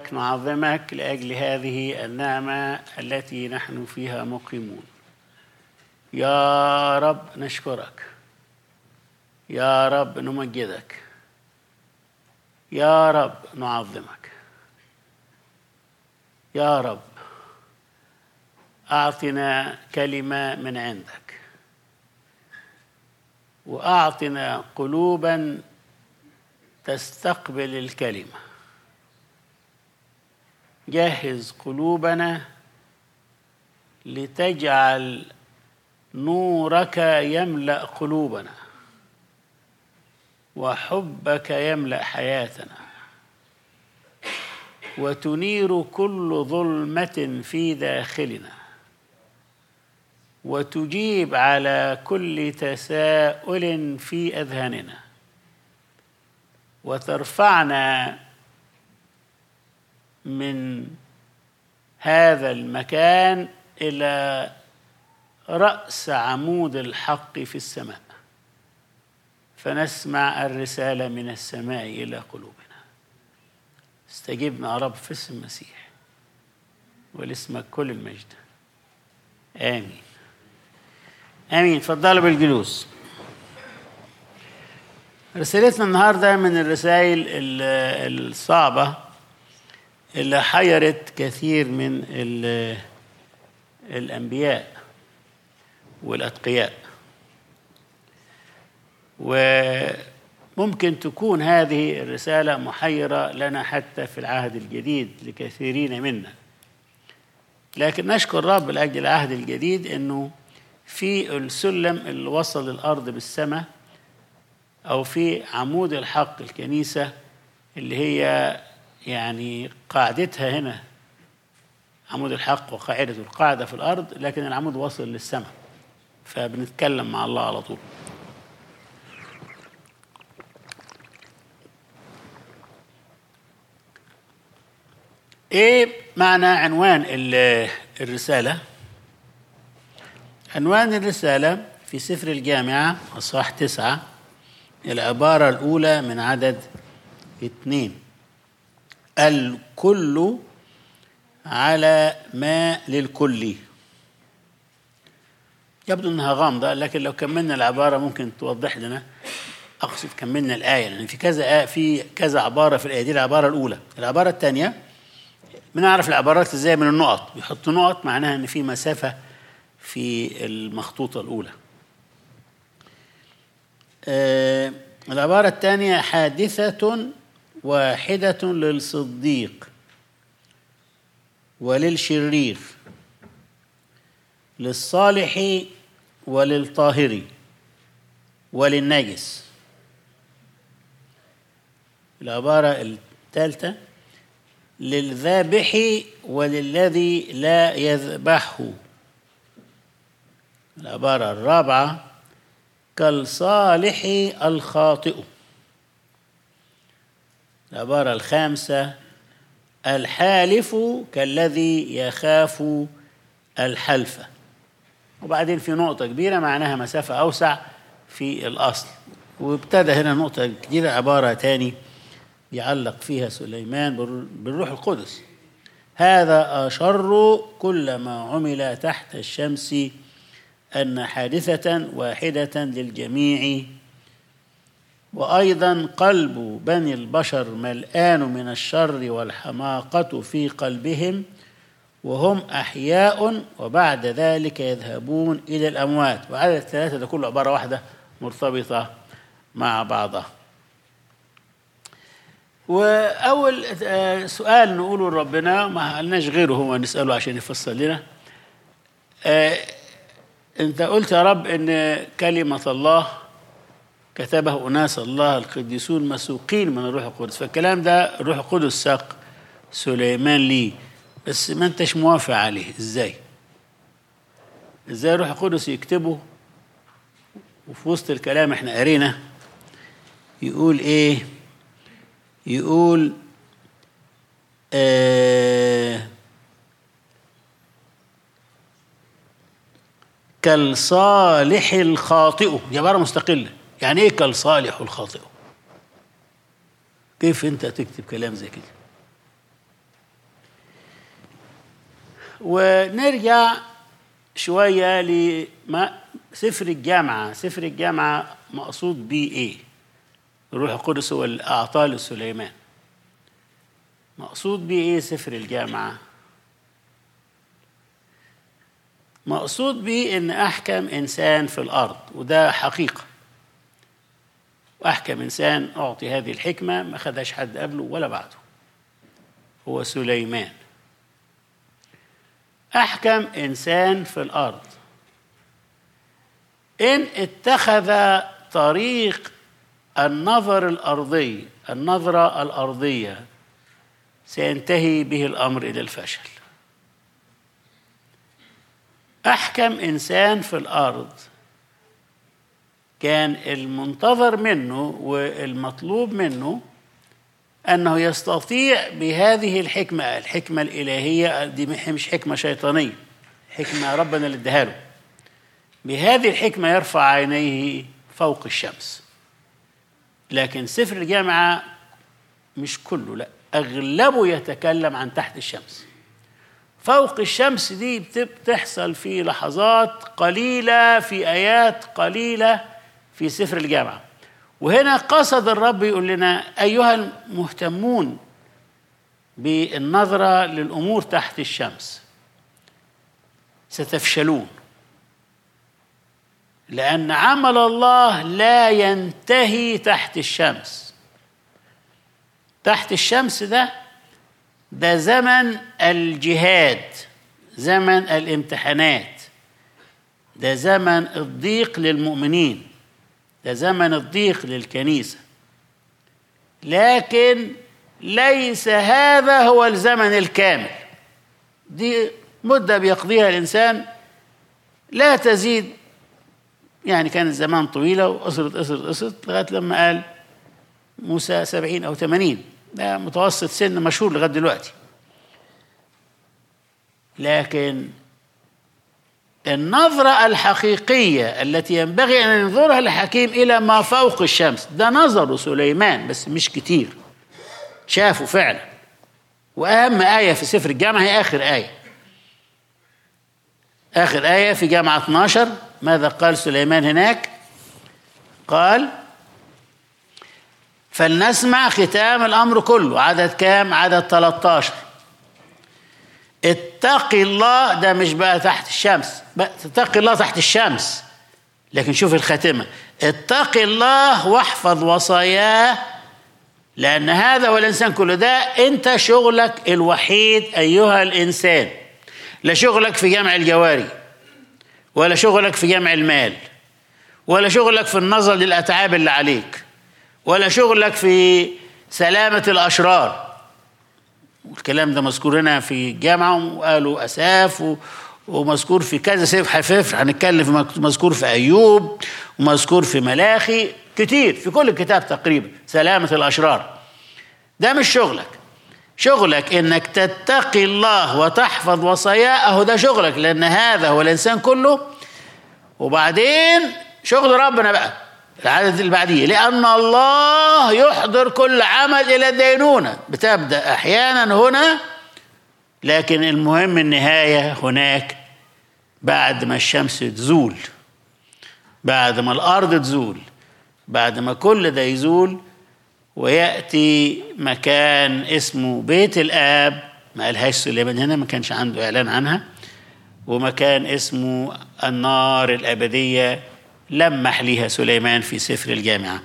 نشكرك نعظمك لاجل هذه النعمه التي نحن فيها مقيمون يا رب نشكرك يا رب نمجدك يا رب نعظمك يا رب اعطنا كلمه من عندك واعطنا قلوبا تستقبل الكلمه جهز قلوبنا لتجعل نورك يملا قلوبنا وحبك يملا حياتنا وتنير كل ظلمه في داخلنا وتجيب على كل تساؤل في اذهاننا وترفعنا من هذا المكان الى راس عمود الحق في السماء فنسمع الرساله من السماء الى قلوبنا استجبنا يا رب في اسم المسيح ولاسمك كل المجد امين امين تفضلوا بالجلوس رسالتنا النهارده من الرسائل الصعبه اللي حيرت كثير من الانبياء والاتقياء وممكن تكون هذه الرساله محيره لنا حتى في العهد الجديد لكثيرين منا لكن نشكر رب لاجل العهد الجديد انه في السلم اللي وصل الارض بالسماء او في عمود الحق الكنيسه اللي هي يعني قاعدتها هنا عمود الحق وقاعدة القاعدة في الأرض لكن العمود واصل للسماء فبنتكلم مع الله على طول ايه معنى عنوان الرسالة عنوان الرسالة في سفر الجامعة أصحاح تسعة العبارة الأولى من عدد اثنين الكل على ما للكل يبدو انها غامضه لكن لو كملنا العباره ممكن توضح لنا اقصد كملنا الايه لان في كذا آية في كذا عباره في الايه دي العباره الاولى العباره الثانيه بنعرف العبارات ازاي من النقط يحط نقط معناها ان في مسافه في المخطوطه الاولى آه العباره الثانيه حادثه واحدة للصديق وللشرير للصالح وللطاهر وللنجس العبارة الثالثة للذابح وللذي لا يذبحه العبارة الرابعة كالصالح الخاطئ العبارة الخامسة الحالف كالذي يخاف الحلف وبعدين في نقطة كبيرة معناها مسافة أوسع في الأصل وابتدى هنا نقطة كبيرة عبارة تاني يعلق فيها سليمان بالروح القدس هذا أشر كل ما عمل تحت الشمس أن حادثة واحدة للجميع وايضا قلب بني البشر ملآن من الشر والحماقه في قلبهم وهم احياء وبعد ذلك يذهبون الى الاموات وعدد الثلاثه ده كله عباره واحده مرتبطه مع بعضها واول سؤال نقوله لربنا ما لناش غيره هو نساله عشان يفسر لنا انت قلت يا رب ان كلمه الله كتبه أناس الله القديسون مسوقين من الروح القدس فالكلام ده الروح القدس ساق سليمان ليه بس ما انتش موافق عليه ازاي ازاي الروح القدس يكتبه وفي وسط الكلام احنا قرينا يقول ايه يقول آه كالصالح الخاطئ دي عباره مستقله يعني ايه كالصالح الخاطئ كيف انت تكتب كلام زي كده ونرجع شوية لسفر الجامعة سفر الجامعة مقصود بيه إيه الروح القدس هو اللي أعطاه لسليمان مقصود بيه إيه سفر الجامعة مقصود بيه إن أحكم إنسان في الأرض وده حقيقة وأحكم إنسان أعطي هذه الحكمة ما خدهاش حد قبله ولا بعده هو سليمان أحكم إنسان في الأرض إن اتخذ طريق النظر الأرضي النظرة الأرضية سينتهي به الأمر إلى الفشل أحكم إنسان في الأرض كان المنتظر منه والمطلوب منه أنه يستطيع بهذه الحكمة الحكمة الإلهية دي مش حكمة شيطانية حكمة ربنا اللي اداها له بهذه الحكمة يرفع عينيه فوق الشمس لكن سفر الجامعة مش كله لا أغلبه يتكلم عن تحت الشمس فوق الشمس دي بتحصل في لحظات قليلة في آيات قليلة في سفر الجامعة وهنا قصد الرب يقول لنا أيها المهتمون بالنظرة للأمور تحت الشمس ستفشلون لأن عمل الله لا ينتهي تحت الشمس تحت الشمس ده ده زمن الجهاد زمن الامتحانات ده زمن الضيق للمؤمنين ده زمن الضيق للكنيسة لكن ليس هذا هو الزمن الكامل دي مدة بيقضيها الإنسان لا تزيد يعني كانت زمان طويلة وقصرت قصرت قصرت لغاية لما قال موسى سبعين أو ثمانين ده متوسط سن مشهور لغاية دلوقتي لكن النظرة الحقيقية التي ينبغي أن ينظرها الحكيم إلى ما فوق الشمس ده نظره سليمان بس مش كتير شافه فعلا وأهم آية في سفر الجامعة هي آخر آية آخر آية في جامعة 12 ماذا قال سليمان هناك قال فلنسمع ختام الأمر كله عدد كام عدد 13 اتقي الله ده مش بقى تحت الشمس بقى اتقي الله تحت الشمس لكن شوف الخاتمة اتقي الله واحفظ وصاياه لأن هذا هو الإنسان كله ده أنت شغلك الوحيد أيها الإنسان لا شغلك في جمع الجواري ولا شغلك في جمع المال ولا شغلك في النظر للأتعاب اللي عليك ولا شغلك في سلامة الأشرار الكلام ده مذكور هنا في الجامعة وقالوا أساف و... ومذكور في كذا سيف حفيف هنتكلم في مذكور في أيوب ومذكور في ملاخي كتير في كل الكتاب تقريبا سلامة الأشرار ده مش شغلك شغلك انك تتقي الله وتحفظ وصاياه اهو ده شغلك لان هذا هو الانسان كله وبعدين شغل ربنا بقى العدد اللي بعديه لان الله يحضر كل عمل الى الدينونه بتبدا احيانا هنا لكن المهم النهايه هناك بعد ما الشمس تزول بعد ما الارض تزول بعد ما كل ده يزول وياتي مكان اسمه بيت الاب ما قالهاش سليمان هنا ما كانش عنده اعلان عنها ومكان اسمه النار الابديه لمح ليها سليمان في سفر الجامعه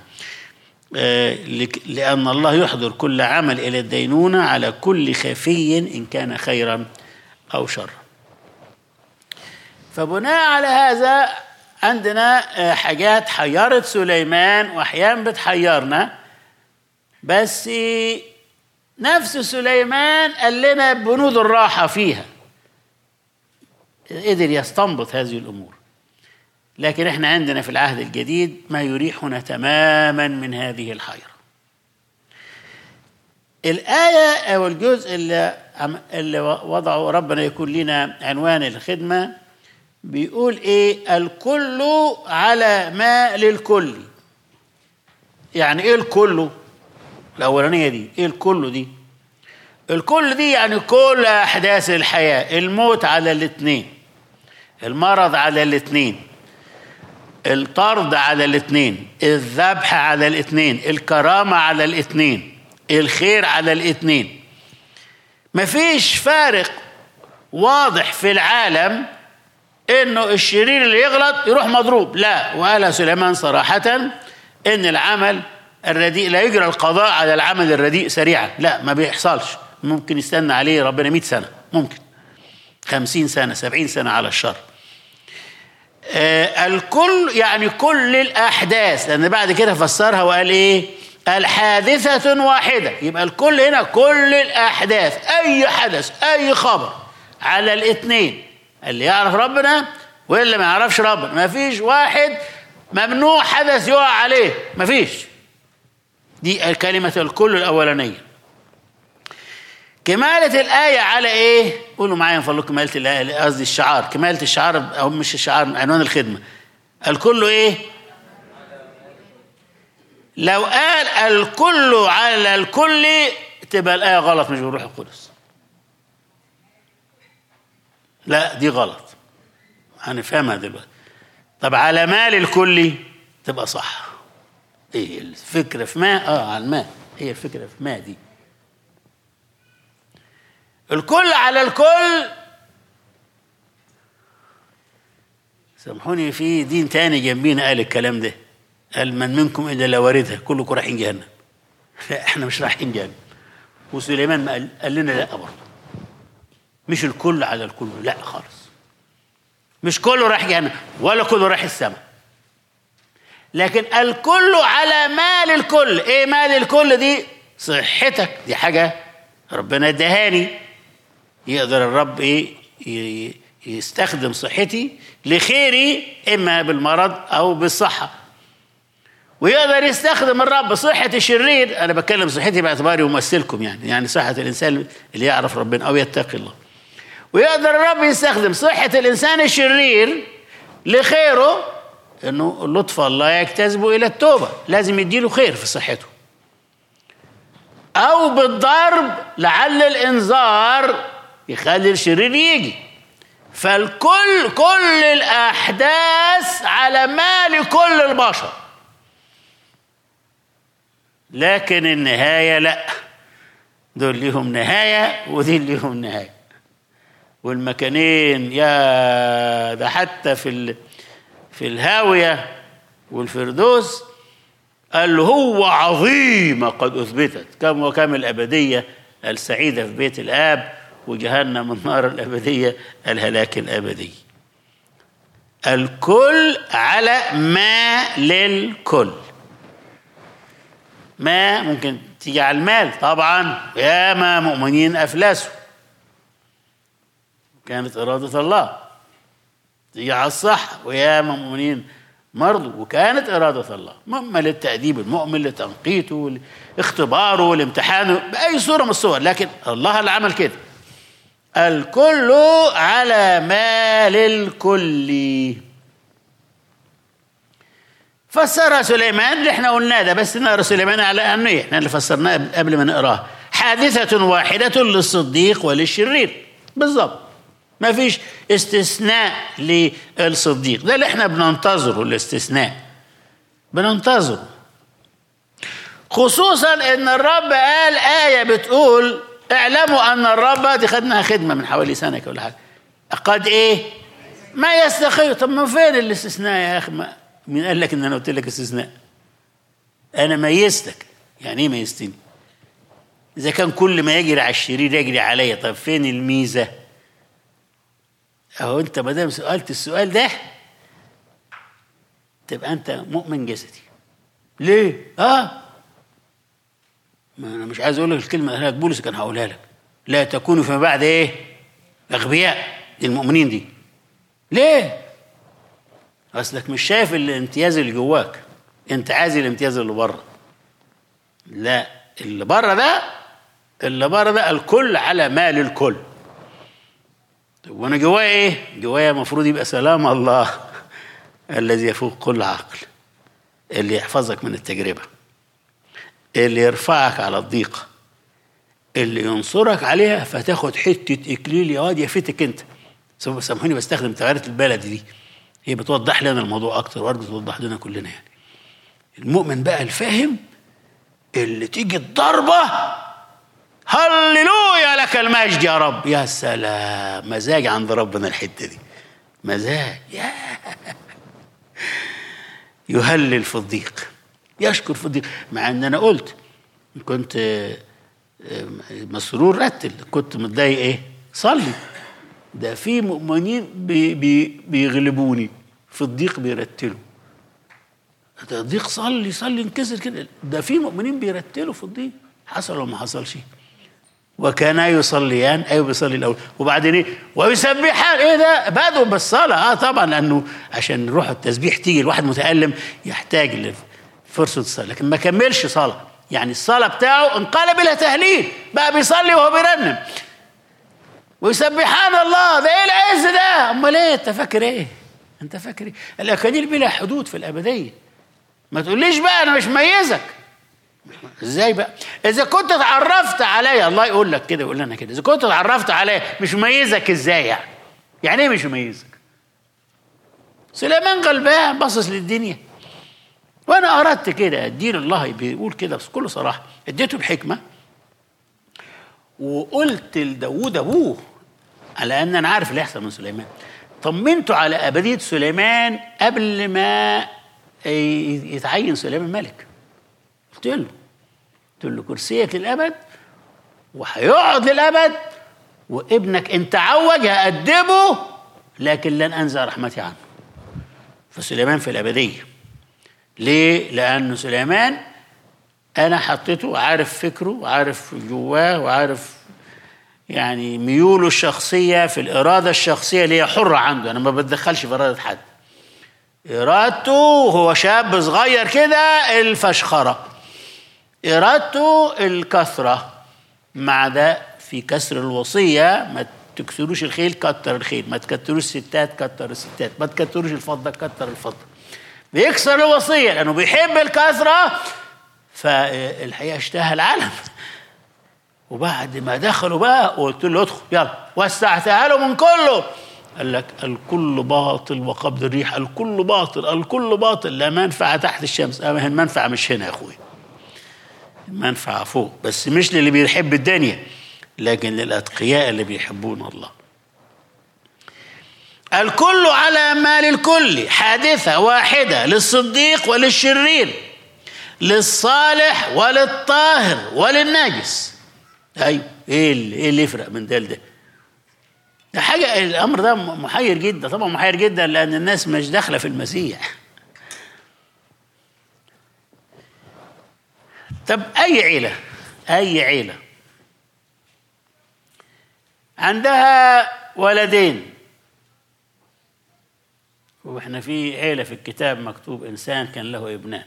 لان الله يحضر كل عمل الى الدينونه على كل خفي ان كان خيرا او شرا فبناء على هذا عندنا حاجات حيرت سليمان واحيانا بتحيرنا بس نفس سليمان قال لنا بنود الراحة فيها قدر يستنبط هذه الأمور لكن احنا عندنا في العهد الجديد ما يريحنا تماما من هذه الحيرة الآية أو الجزء اللي اللي وضعه ربنا يكون لنا عنوان الخدمة بيقول إيه الكل على ما للكل يعني إيه الكل؟ الأولانية دي إيه الكل دي؟ الكل دي يعني كل احداث الحياه الموت على الاثنين المرض على الاثنين الطرد على الاثنين الذبح على الاثنين الكرامه على الاثنين الخير على الاثنين مفيش فارق واضح في العالم انه الشرير اللي يغلط يروح مضروب لا وقال سليمان صراحه ان العمل الرديء لا يجرى القضاء على العمل الرديء سريعا لا ما بيحصلش ممكن يستنى عليه ربنا 100 سنه ممكن خمسين سنة سبعين سنة على الشر آه الكل يعني كل الأحداث لأن بعد كده فسرها وقال إيه الحادثة واحدة يبقى الكل هنا كل الأحداث أي حدث أي خبر على الاثنين اللي يعرف ربنا واللي ما يعرفش ربنا ما فيش واحد ممنوع حدث يقع عليه ما فيش دي كلمة الكل الأولانية كمالة الآية على إيه؟ قولوا معايا من فضلكم كمالة الآية قصدي الشعار كمالة الشعار أو مش الشعار عنوان الخدمة الكل إيه؟ لو قال الكل على الكل تبقى الآية غلط مش بالروح القدس لا دي غلط هنفهمها دلوقتي طب على مال الكل تبقى صح ايه الفكرة في ما اه على الماء هي الفكرة في ما دي الكل على الكل سامحوني في دين تاني جنبينا قال الكلام ده قال من منكم الا لا واردها كلكم رايحين جهنم لا احنا مش رايحين جهنم وسليمان ما قال, قال لنا لا برضه مش الكل على الكل لا خالص مش كله رايح جهنم ولا كله رايح السماء لكن الكل على مال الكل ايه مال الكل دي صحتك دي حاجه ربنا ادهاني يقدر الرب ايه يستخدم صحتي لخيري اما بالمرض او بالصحه ويقدر يستخدم الرب صحة الشرير أنا بتكلم صحتي باعتباري ممثلكم يعني يعني صحة الإنسان اللي يعرف ربنا أو يتقي الله ويقدر الرب يستخدم صحة الإنسان الشرير لخيره إنه لطف الله يجتذبه إلى التوبة لازم يديله خير في صحته أو بالضرب لعل الإنذار يخلي الشرير يجي فالكل كل الأحداث على مال كل البشر لكن النهاية لا دول ليهم نهاية ودي ليهم نهاية والمكانين يا ده حتى في ال... في الهاوية والفردوس قال له هو عظيمة قد أثبتت كم وكم الأبدية السعيدة في بيت الآب وجهنم النار الأبدية الهلاك الأبدي الكل على ما للكل ما ممكن تيجي على المال طبعا ياما مؤمنين أفلسوا كانت إرادة الله تيجي على الصحة وياما مؤمنين مرضوا وكانت إرادة الله مما للتأديب المؤمن لتنقيته لاختباره لامتحانه بأي صورة من الصور لكن الله اللي عمل كده الكل على ما للكل فسرها سليمان اللي احنا قلناه ده بس نقرا سليمان على انه احنا اللي فسرناه قبل ما نقراه حادثة واحدة للصديق وللشرير بالظبط ما فيش استثناء للصديق ده اللي احنا بننتظره الاستثناء بننتظره خصوصا ان الرب قال آية بتقول اعلموا ان الرب دي خدناها خدمة من حوالي سنة ولا حاجة قد ايه ما يستخير طب ما فين الاستثناء يا اخي ما مين قال لك ان انا قلت لك استثناء انا ميزتك يعني ايه ميزتني اذا كان كل ما يجري على الشرير يجري عليا طب فين الميزه اهو انت ما دام سالت السؤال ده تبقى انت مؤمن جسدي ليه اه ما انا مش عايز اقول لك الكلمه اللي قالها بولس كان هقولها لك لا تكونوا فيما بعد ايه اغبياء دي المؤمنين دي ليه اصلك مش شايف الامتياز اللي جواك انت عايز الامتياز اللي بره لا اللي بره ده اللي بره ده الكل على مال الكل طب وانا جوايا ايه جوايا المفروض يبقى سلام الله الذي يفوق كل عقل اللي يحفظك من التجربه اللي يرفعك على الضيقه اللي ينصرك عليها فتاخد حته اكليل يا واد يفتك انت سم- سامحوني بستخدم تعبيرات البلد دي هي بتوضح لنا الموضوع اكتر وارجو توضح لنا كلنا يعني المؤمن بقى الفاهم اللي تيجي الضربه هللويا لك المجد يا رب يا سلام مزاج عند ربنا الحته دي مزاج يا يهلل في الضيق يشكر في الضيق مع ان انا قلت كنت آه، آه، مسرور رتل كنت متضايق ايه صلي ده في مؤمنين بي بي بيغلبوني في الضيق بيرتلوا ده الضيق صلي صلي انكسر كده ده في مؤمنين بيرتلوا في الضيق حصل ولا ما حصلش وكانا يصليان ايوه بيصلي الاول وبعدين ايه ويسبحان ايه ده بدوا بالصلاه اه طبعا لانه عشان روح التسبيح تيجي الواحد متالم يحتاج لفرصه الصلاه لكن ما كملش صلاه يعني الصلاه بتاعه انقلب الى تهليل بقى بيصلي وهو بيرنم ويسبحان الله ده ايه العز ده امال ايه انت فاكر ايه انت فاكر ايه الاكاليل بلا حدود في الابديه ما تقوليش بقى انا مش ميزك ازاي بقى اذا كنت اتعرفت عليا الله يقول لك كده يقول لنا كده اذا كنت اتعرفت عليا مش مميزك ازاي يعني يعني ايه مش مميزك سليمان غلبان باصص للدنيا وانا اردت كده ادين الله بيقول كده بكل صراحه اديته الحكمه وقلت لداوود ابوه على ان انا عارف اللي هيحصل من سليمان طمنته على ابديه سليمان قبل ما يتعين سليمان ملك قلت له قلت له كرسيك للابد وهيقعد للابد وابنك ان تعوج هأدبه لكن لن انزع رحمتي عنه فسليمان في الابديه ليه؟ لأن سليمان أنا حطيته عارف فكره وعارف جواه وعارف يعني ميوله الشخصية في الإرادة الشخصية اللي هي حرة عنده أنا ما بتدخلش في إرادة حد إرادته هو شاب صغير كده الفشخرة إرادته الكثرة مع ده في كسر الوصية ما تكسروش الخيل كتر الخيل ما تكتروش الستات كتر الستات ما تكتروش الفضة كتر الفضة بيكسر الوصية لأنه بيحب الكثرة فالحقيقة اشتهى العالم وبعد ما دخلوا بقى قلت له ادخل يلا وسعتها له من كله قال لك الكل باطل وقبض الريح الكل باطل الكل باطل لا منفعة تحت الشمس أما المنفعة مش هنا يا أخوي المنفعة فوق بس مش للي بيحب الدنيا لكن للأتقياء اللي بيحبون الله الكل على ما للكل حادثة واحدة للصديق وللشرير للصالح وللطاهر وللناجس أيوة إيه اللي, إيه اللي يفرق من ده لده ده حاجة الأمر ده محير جدا طبعا محير جدا لأن الناس مش داخلة في المسيح طب أي عيلة أي عيلة عندها ولدين واحنا في عيلة في الكتاب مكتوب إنسان كان له ابنان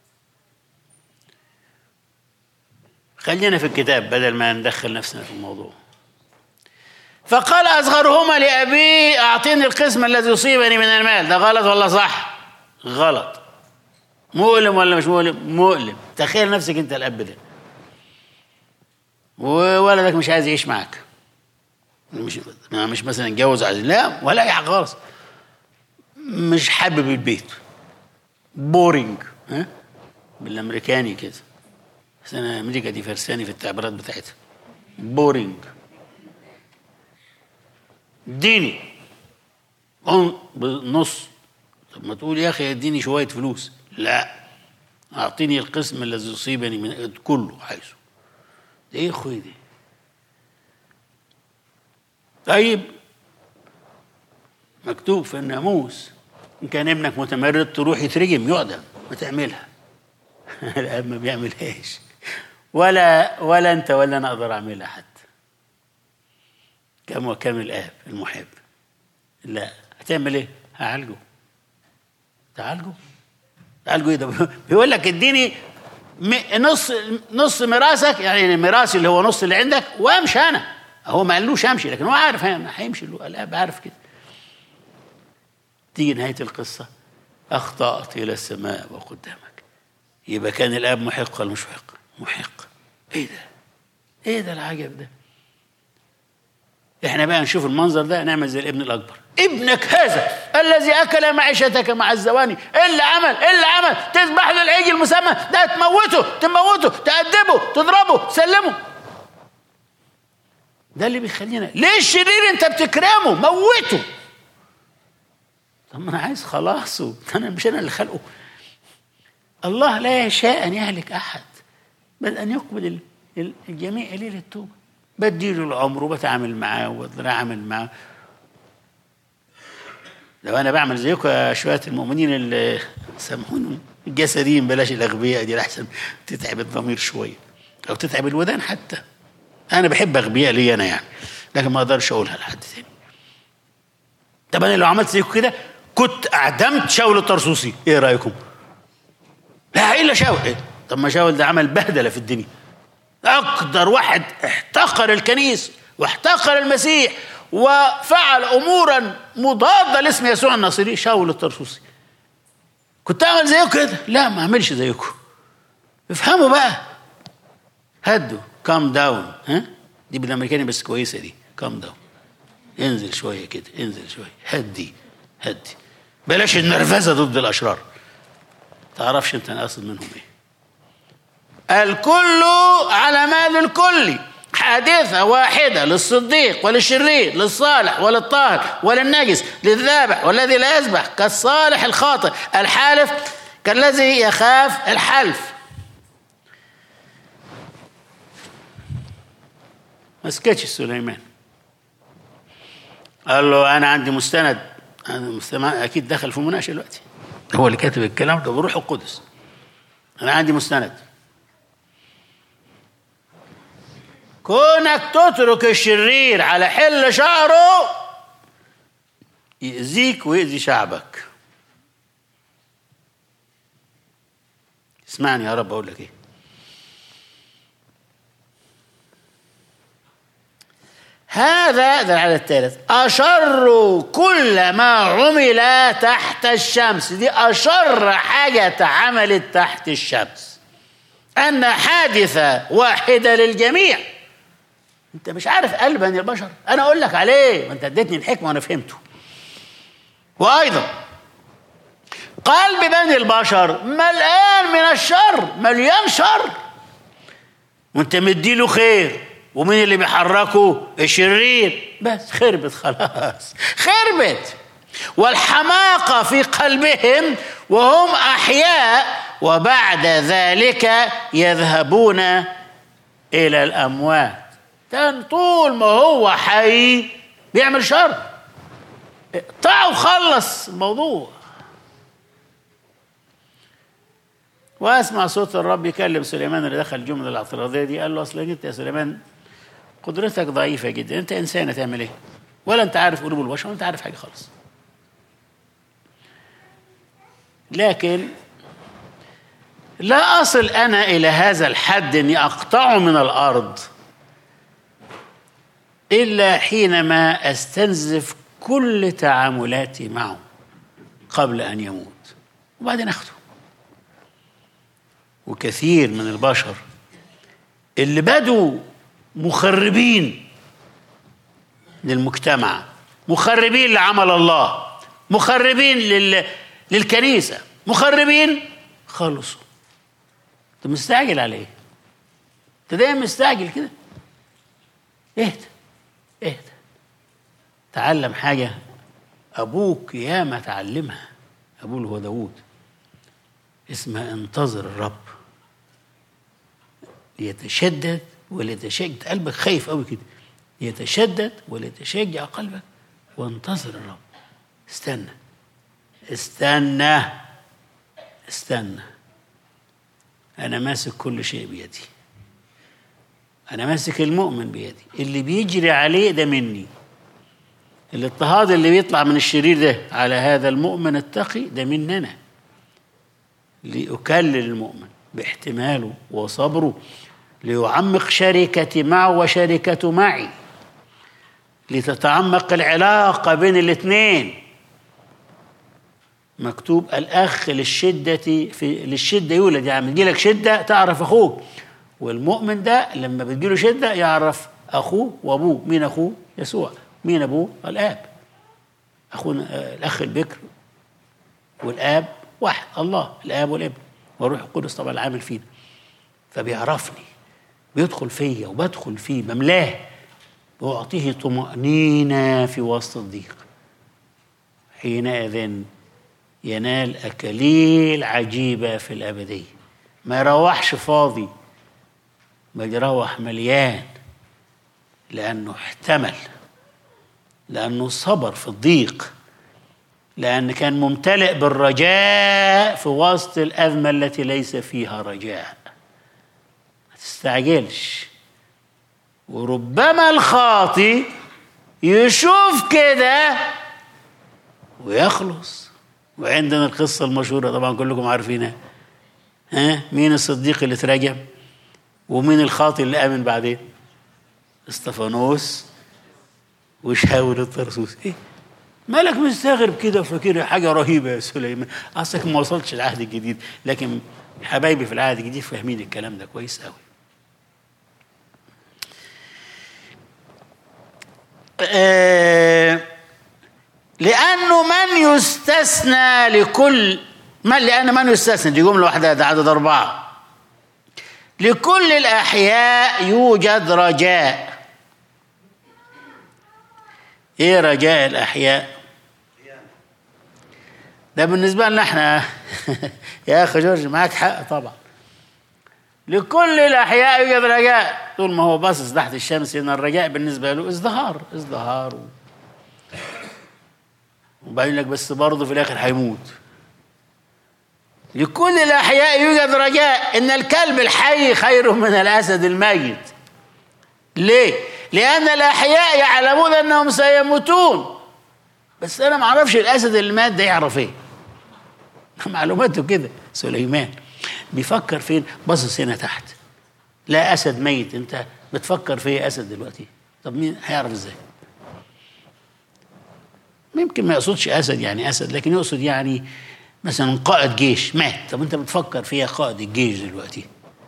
خلينا في الكتاب بدل ما ندخل نفسنا في الموضوع فقال أصغرهما لأبيه أعطيني القسم الذي يصيبني من المال ده غلط ولا صح غلط مؤلم ولا مش مؤلم مؤلم تخيل نفسك أنت الأب ده وولدك مش عايز يعيش معك مش مش مثلا اتجوز عايز لا ولا اي حاجه خالص مش حابب البيت بورينج ها بالامريكاني كده بس انا امريكا دي فرساني في التعبيرات بتاعتها بورينج اديني نص طب ما تقول يا اخي اديني شويه فلوس لا اعطيني القسم الذي يصيبني من كله عايزه ده ايه يا اخويا دي طيب مكتوب في الناموس ان كان ابنك متمرد تروح يترجم يعدم ما تعملها الاب ما بيعملهاش ولا ولا انت ولا انا اقدر اعملها حتى كم وكم الاب المحب لا هتعمل ايه هعالجه تعالجه تعالجه ايه ده بيقول لك اديني نص نص ميراثك يعني ميراثي اللي هو نص اللي عندك وامشي انا هو ما قالوش امشي لكن هو عارف هيمشي الاب عارف كده تيجي نهايه القصه اخطات الى السماء وقدامك يبقى كان الاب محق ولا مش محق؟ محق ايه ده؟ ايه ده العجب ده احنا بقى نشوف المنظر ده نعمل زي الابن الاكبر ابنك هذا الذي اكل معيشتك مع الزواني ايه اللي عمل ايه اللي عمل تذبح له العجل المسمى ده تموته تموته تأدبه تضربه تسلمه ده اللي بيخلينا ليه الشرير انت بتكرمه موته طب ما انا عايز خلاصه انا مش انا اللي خلقه الله لا يشاء ان يهلك احد بل ان يقبل الجميع اليه للتوبه بديله العمر وبتعامل معاه وبتعامل معاه لو انا بعمل زيكم يا شويه المؤمنين اللي سامحوني الجسديين بلاش الاغبياء دي احسن تتعب الضمير شويه او تتعب الودان حتى انا بحب اغبياء لي انا يعني لكن ما اقدرش اقولها لحد تاني طب انا لو عملت زيكم كده كنت اعدمت شاول الطرسوسي ايه رايكم لا الا شاول إيه؟ طب ما شاول ده عمل بهدله في الدنيا اقدر واحد احتقر الكنيسه واحتقر المسيح وفعل امورا مضاده لاسم يسوع الناصري شاول الطرسوسي كنت اعمل زيكم كده لا ما اعملش زيكم افهموا بقى هدوا كام داون ها دي بالامريكاني بس كويسه دي كام داون انزل شويه كده انزل شويه هدي هدي بلاش النرفزه ضد الاشرار تعرفش انت انا اقصد منهم ايه الكل على مال الكل حادثة واحدة للصديق وللشرير للصالح وللطاهر وللنجس للذابح والذي لا يذبح كالصالح الخاطئ الحالف كالذي يخاف الحلف ما سكتش سليمان قال له انا عندي مستند أنا مستند اكيد دخل في مناقشه دلوقتي هو اللي كاتب الكلام ده بروح القدس انا عندي مستند كونك تترك الشرير على حل شعره يأذيك ويأذي شعبك اسمعني يا رب اقول لك ايه هذا ده العدد الثالث أشر كل ما عمل تحت الشمس دي أشر حاجة اتعملت تحت الشمس أن حادثة واحدة للجميع أنت مش عارف قلب بني البشر أنا أقول لك عليه ما أنت اديتني الحكمة وأنا فهمته وأيضا قلب بني البشر ملآن من الشر مليان شر وأنت مديله خير ومين اللي بيحركه الشرير بس خربت خلاص خربت والحماقة في قلبهم وهم أحياء وبعد ذلك يذهبون إلى الأموات كان طول ما هو حي بيعمل شر اقطعه وخلص الموضوع واسمع صوت الرب يكلم سليمان اللي دخل الجمله الاعتراضيه دي قال له اصل انت يا سليمان قدرتك ضعيفة جدا أنت إنسان تعمل إيه ولا أنت عارف قلوب البشر ولا أنت عارف حاجة خالص لكن لا أصل أنا إلى هذا الحد أني أقطعه من الأرض إلا حينما أستنزف كل تعاملاتي معه قبل أن يموت وبعدين أخده وكثير من البشر اللي بدوا مخربين للمجتمع مخربين لعمل الله مخربين لل... للكنيسة مخربين خلصوا انت مستعجل على ايه انت دايما مستعجل كده اهدى اهدى تعلم حاجة أبوك ياما تعلمها أبوه اللي هو داوود اسمها انتظر الرب ليتشدد وليتشجع قلبك خايف قوي كده يتشدد وليتشجع قلبك وانتظر الرب استنى استنى استنى انا ماسك كل شيء بيدي انا ماسك المؤمن بيدي اللي بيجري عليه ده مني الاضطهاد اللي بيطلع من الشرير ده على هذا المؤمن التقي ده مننا لأكلل المؤمن باحتماله وصبره ليعمق شركتي معه وشركته معي لتتعمق العلاقة بين الاثنين مكتوب الأخ للشدة في للشدة يولد يعني يجي لك شدة تعرف أخوك والمؤمن ده لما بتجيله شده يعرف اخوه وابوه مين اخوه يسوع مين ابوه الاب اخونا آه، الاخ البكر والاب واحد الله الاب والابن والروح القدس طبعا العامل فينا فبيعرفني بيدخل فيا وبدخل فيه بملاه واعطيه طمانينه في وسط الضيق حينئذ ينال اكاليل عجيبه في الابديه ما يروحش فاضي بل يروح مليان لانه احتمل لانه صبر في الضيق لأن كان ممتلئ بالرجاء في وسط الأزمة التي ليس فيها رجاء ما تستعجلش وربما الخاطي يشوف كده ويخلص وعندنا القصة المشهورة طبعا كلكم عارفينها ها مين الصديق اللي تراجم ومين الخاطي اللي آمن بعدين استفانوس وشاول الطرسوس ايه مالك مستغرب كده وفاكرها حاجه رهيبه يا سليمان اصلك ما وصلتش العهد الجديد لكن حبايبي في العهد الجديد فاهمين الكلام ده كويس قوي آه لانه من يستثنى لكل من لان من يستثنى دي جمله واحده ده عدد اربعه لكل الاحياء يوجد رجاء ايه رجاء الاحياء ده بالنسبه لنا احنا يا اخي جورج معاك حق طبعا لكل الاحياء يوجد رجاء طول ما هو باصص تحت الشمس ان الرجاء بالنسبه له ازدهار ازدهار و... وبعدين لك بس برضه في الاخر هيموت لكل الاحياء يوجد رجاء ان الكلب الحي خير من الاسد الميت ليه لان الاحياء يعلمون انهم سيموتون بس انا ما اعرفش الاسد اللي مات ده يعرف ايه معلوماته كده سليمان بيفكر فين باصص هنا تحت لا اسد ميت انت بتفكر في ايه اسد دلوقتي طب مين هيعرف ازاي يمكن ما يقصدش اسد يعني اسد لكن يقصد يعني مثلا قائد جيش مات طب انت بتفكر فيها قائد الجيش دلوقتي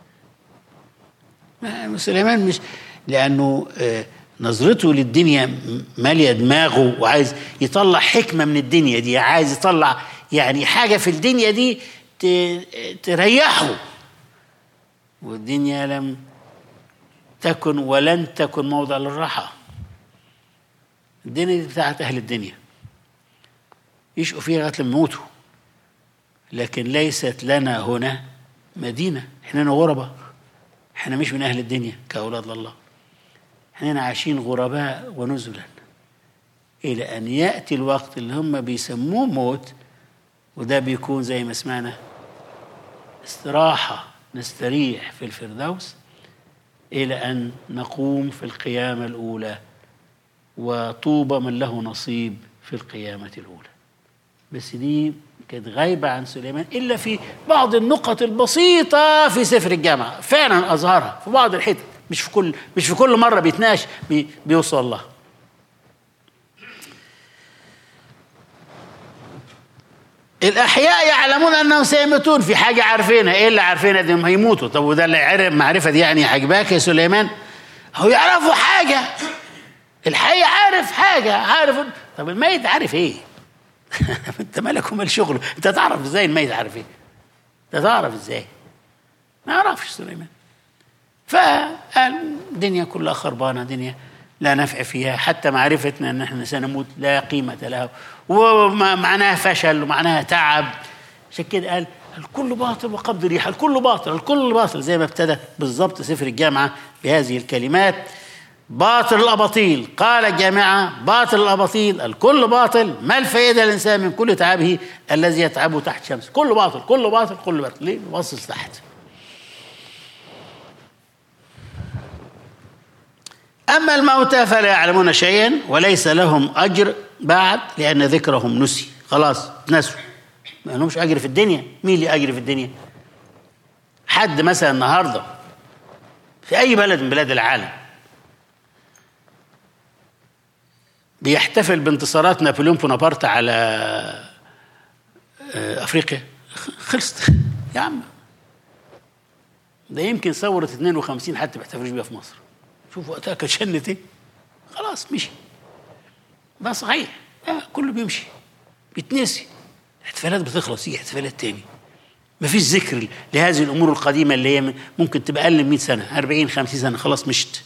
سليمان مش لانه آه نظرته للدنيا ماليه دماغه وعايز يطلع حكمه من الدنيا دي عايز يطلع يعني حاجه في الدنيا دي تريحه والدنيا لم تكن ولن تكن موضع للراحه الدنيا دي بتاعت اهل الدنيا يشقوا فيها لغايه لما يموتوا لكن ليست لنا هنا مدينه احنا هنا غرباء احنا مش من اهل الدنيا كاولاد الله احنا عايشين غرباء ونزلا الى ان ياتي الوقت اللي هم بيسموه موت وده بيكون زي ما سمعنا استراحه نستريح في الفردوس الى ان نقوم في القيامه الاولى وطوبى من له نصيب في القيامه الاولى بس دي كانت غايبة عن سليمان إلا في بعض النقط البسيطة في سفر الجامعة فعلا أظهرها في بعض الحتت مش في كل مش في كل مرة بيتناقش بي بيوصل لها الأحياء يعلمون أنهم سيموتون في حاجة عارفينها إيه اللي عارفينها دي هيموتوا طب وده اللي عرف معرفة دي يعني عجباك يا سليمان هو يعرفوا حاجة الحي عارف حاجة عارف طب الميت عارف إيه انت مالك ومال شغله انت تعرف ازاي الميت عارف ايه انت تعرف ازاي ما يعرفش سليمان فقال الدنيا كلها خربانه دنيا لا نفع فيها حتى معرفتنا ان احنا سنموت لا قيمه لها ومعناها فشل ومعناها تعب عشان كده قال الكل باطل وقبض ريح الكل باطل الكل باطل زي ما ابتدى بالظبط سفر الجامعه بهذه الكلمات باطل الأباطيل قال الجامعة باطل الأباطيل الكل باطل ما الفائدة الإنسان من كل تعبه الذي يتعبه تحت شمس كله باطل كله باطل كله باطل ليه باصص تحت أما الموتى فلا يعلمون شيئا وليس لهم أجر بعد لأن ذكرهم نسي خلاص نسوا ما لهمش أجر في الدنيا مين اللي أجر في الدنيا حد مثلا النهاردة في أي بلد من بلاد العالم بيحتفل بانتصارات نابليون بونابرت على افريقيا خلصت يا عم ده يمكن ثورة 52 حتى بيحتفلوش بيها في مصر شوف وقتها كانت شنت ايه خلاص مشي ده صحيح آه كله بيمشي بيتنسي الاحتفالات بتخلص يجي احتفالات تاني مفيش ذكر لهذه الامور القديمه اللي هي ممكن تبقى اقل من 100 سنه 40 50 سنه خلاص مشت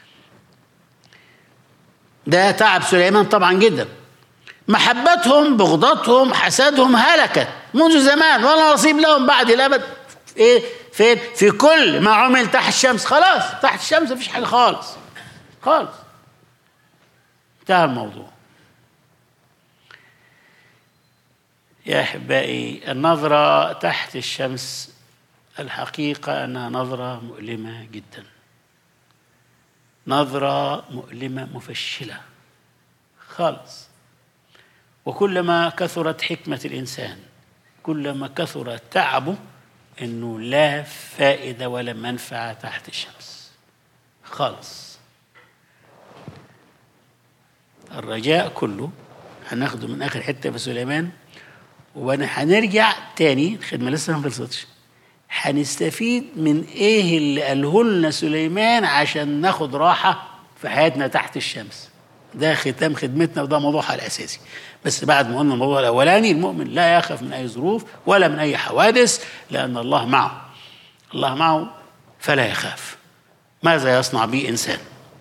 ده تعب سليمان طبعا جدا محبتهم بغضتهم حسدهم هلكت منذ زمان ولا نصيب لهم بعد الابد ايه فين في كل ما عمل تحت الشمس خلاص تحت الشمس مفيش حاجه خالص خالص انتهى الموضوع يا احبائي النظره تحت الشمس الحقيقه انها نظره مؤلمه جدا نظره مؤلمه مفشله خالص وكلما كثرت حكمه الانسان كلما كثر تعبه انه لا فائده ولا منفعه تحت الشمس خالص الرجاء كله هناخده من اخر حته في سليمان وانا هنرجع تاني الخدمه لسه ما خلصتش هنستفيد من ايه اللي قاله لنا سليمان عشان ناخد راحه في حياتنا تحت الشمس ده ختام خدمتنا وده موضوعها الاساسي بس بعد ما قلنا الموضوع الاولاني المؤمن لا يخاف من اي ظروف ولا من اي حوادث لان الله معه الله معه فلا يخاف ماذا يصنع به انسان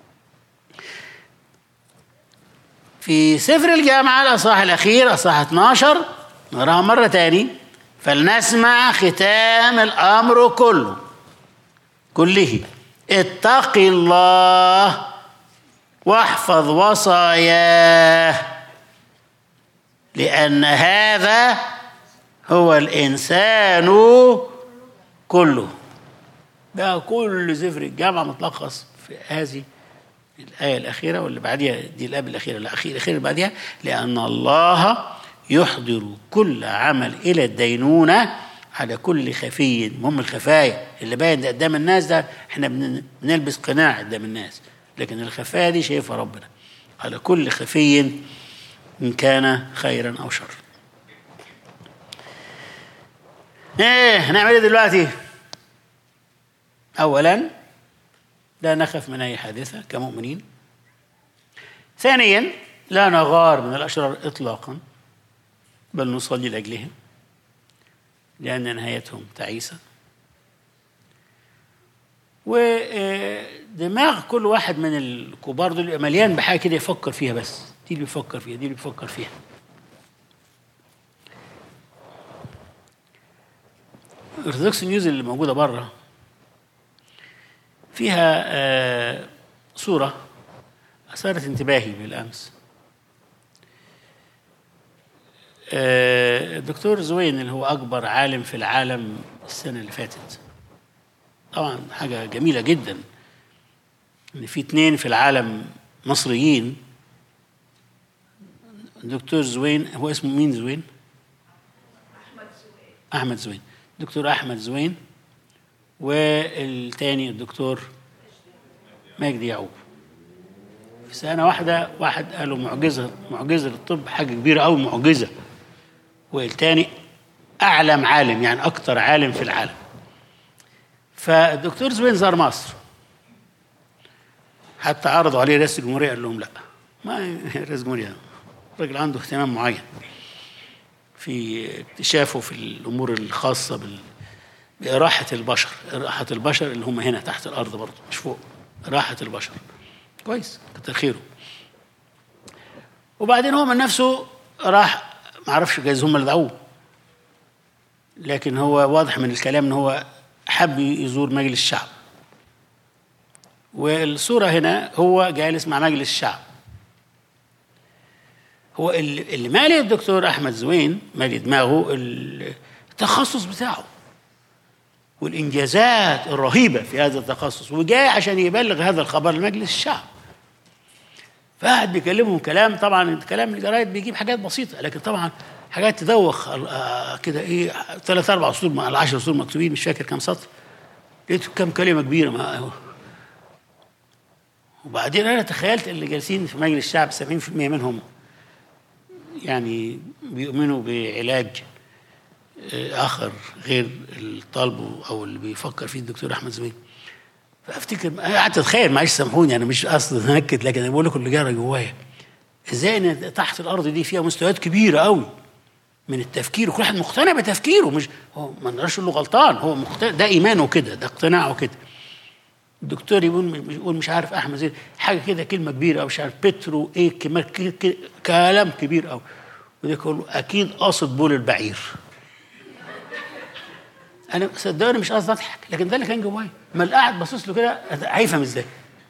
في سفر الجامعة الأصحاح الأخير أصحاح 12 نقراها مرة تاني فلنسمع ختام الأمر كله كله اتق الله واحفظ وصاياه لأن هذا هو الإنسان كله ده كل سفر الجامعة متلخص في هذه الآية الأخيرة واللي بعديها دي الآية الأخيرة الأخيرة الأخيرة اللي بعديها لأن الله يحضر كل عمل إلى الدينونة على كل خفي المهم الخفايا اللي باين ده قدام الناس ده احنا بن- بنلبس قناع قدام الناس لكن الخفايا دي شايفها ربنا على كل خفي إن كان خيرا أو شرا ايه هنعمل ايه دلوقتي اولا لا نخف من اي حادثه كمؤمنين ثانيا لا نغار من الاشرار اطلاقا بل نصلي لاجلهم لان نهايتهم تعيسه ودماغ كل واحد من الكبار دول يبقى مليان بحاجه كده يفكر فيها بس دي اللي بيفكر فيها دي اللي بيفكر فيها الارثوذكس نيوز اللي موجوده بره فيها آه، صوره اثارت انتباهي بالامس آه، الدكتور زوين اللي هو اكبر عالم في العالم السنه اللي فاتت طبعا حاجه جميله جدا ان في اتنين في العالم مصريين الدكتور زوين هو اسمه مين زوين؟ احمد زوين دكتور احمد زوين والتاني الدكتور مجدي يعقوب في سنه واحده واحد قالوا معجزه معجزه للطب حاجه كبيره قوي معجزه والتاني اعلم عالم يعني اكتر عالم في العالم فالدكتور زوين زار مصر حتى عرضوا عليه رئاسه الجمهوريه قال لهم لا ما رئيس الجمهوريه الراجل عنده اهتمام معين في اكتشافه في الامور الخاصه بال بإراحة البشر إراحة البشر اللي هم هنا تحت الأرض برضه مش فوق إراحة البشر كويس كتر خيره وبعدين هو من نفسه راح ما اعرفش جايز هم اللي دعوه لكن هو واضح من الكلام ان هو حب يزور مجلس الشعب والصورة هنا هو جالس مع مجلس الشعب هو اللي اللي مالي الدكتور احمد زوين مالي دماغه التخصص بتاعه والانجازات الرهيبه في هذا التخصص وجاي عشان يبلغ هذا الخبر لمجلس الشعب فقعد بيكلمهم كلام طبعا كلام الجرايد بيجيب حاجات بسيطه لكن طبعا حاجات تدوخ آه، كده ايه ثلاث اربع سطور مع العشر سطور مكتوبين مش فاكر كام سطر لقيت كام كلمه كبيره ما وبعدين انا تخيلت اللي جالسين في مجلس الشعب 70% منهم يعني بيؤمنوا بعلاج آه، اخر غير الطالب او اللي بيفكر فيه الدكتور احمد زويل فافتكر أنا قعدت اتخيل معلش سامحوني انا مش قصدي انكد لكن انا بقول لكم اللي جرى جوايا ازاي ان تحت الارض دي فيها مستويات كبيره قوي من التفكير وكل واحد مقتنع بتفكيره مش هو ما نقدرش نقول له غلطان هو مقتنع ده ايمانه كده ده اقتناعه كده الدكتور يقول يقول مش عارف احمد زي حاجه كده كلمه كبيره او مش عارف بترو ايه كما- ك- ك- كلام كبير قوي وده يقول له اكيد قاصد بول البعير انا صدقني مش قصدي اضحك لكن ده اللي كان جوايا ما اللي قاعد باصص له كده هيفهم ازاي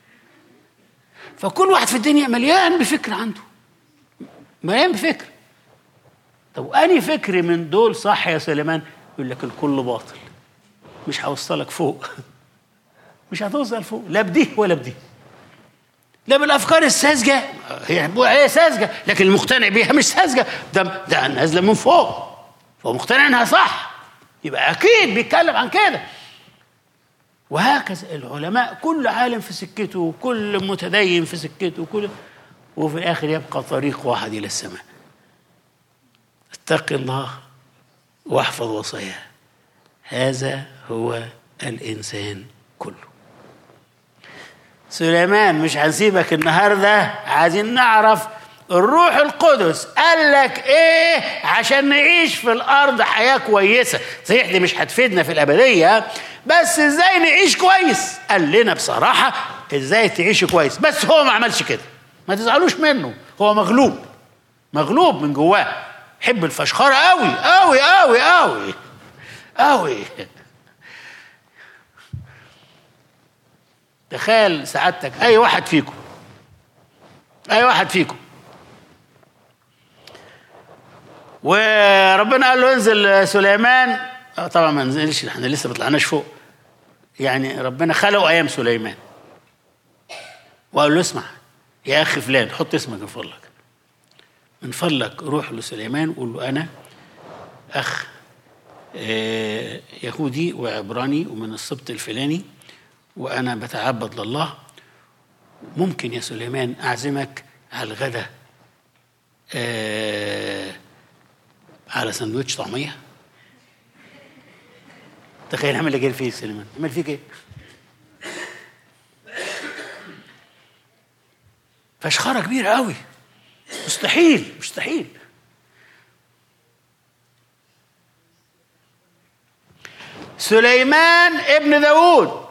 فكل واحد في الدنيا مليان بفكر عنده مليان بفكر طب انهي فكر من دول صح يا سليمان يقول لك الكل باطل مش هوصلك فوق مش هتوصل فوق لا بدي ولا بدي لا بالافكار الساذجه هي هي ساذجه لكن المقتنع بيها مش ساذجه ده ده نازله من فوق فهو مقتنع انها صح يبقى اكيد بيتكلم عن كده وهكذا العلماء كل عالم في سكته وكل متدين في سكته وكل وفي الاخر يبقى طريق واحد الى السماء اتق الله واحفظ وصاياه هذا هو الانسان كله سليمان مش هنسيبك النهارده عايزين نعرف الروح القدس قال لك ايه عشان نعيش في الارض حياه كويسه صحيح دي مش هتفيدنا في الابديه بس ازاي نعيش كويس قال لنا بصراحه ازاي تعيش كويس بس هو ما عملش كده ما تزعلوش منه هو مغلوب مغلوب من جواه يحب الفشخره قوي قوي قوي قوي قوي تخيل سعادتك اي واحد فيكم اي واحد فيكم وربنا قال له انزل سليمان آه طبعا ما نزلش احنا لسه ما طلعناش فوق يعني ربنا خلقه ايام سليمان وقال له اسمع يا اخي فلان حط اسمك من فضلك من فضلك روح لسليمان وقول له انا اخ آه، يهودي وعبراني ومن السبط الفلاني وانا بتعبد لله ممكن يا سليمان اعزمك على الغداء آه على سندوتش طعميه تخيل عمل لك ايه فيك سليمان عمل فيك ايه فشخره كبيره قوي مستحيل مستحيل سليمان ابن داود